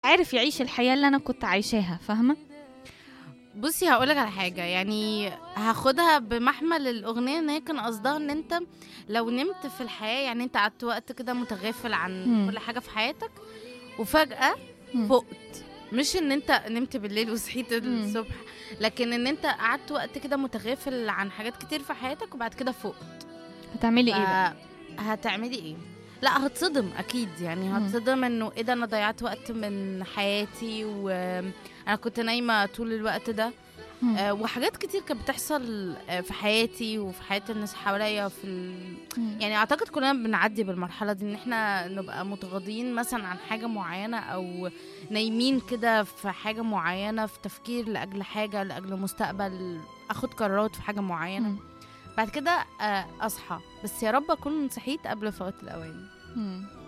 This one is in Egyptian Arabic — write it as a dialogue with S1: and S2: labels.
S1: عارف يعيش الحياه اللي انا كنت عايشاها فاهمه
S2: بصي هقولك على حاجة يعني هاخدها بمحمل الأغنية إن هي كان قصدها إن أنت لو نمت في الحياة يعني أنت قعدت وقت كده متغافل عن
S1: مم.
S2: كل حاجة في حياتك وفجأة
S1: مم.
S2: فقت مش إن أنت نمت بالليل وصحيت
S1: مم.
S2: الصبح لكن إن أنت قعدت وقت كده متغافل عن حاجات كتير في حياتك وبعد كده فقت
S1: هتعملي ايه بقى
S2: ف- هتعملي ايه لا هتصدم اكيد يعني
S1: مم.
S2: هتصدم انه ايه ده انا ضيعت وقت من حياتي وانا كنت نايمه طول الوقت ده
S1: مم.
S2: آه، وحاجات كتير كانت بتحصل آه، في حياتي وفي حياه الناس حواليا في ال...
S1: مم.
S2: يعني اعتقد كلنا بنعدي بالمرحله دي ان احنا نبقى متغاضين مثلا عن حاجه معينه او نايمين كده في حاجه معينه في تفكير لاجل حاجه لاجل مستقبل اخد قرارات في حاجه معينه
S1: مم.
S2: بعد كده آه، اصحى بس يا رب اكون صحيت قبل فوات الاوان
S1: مم.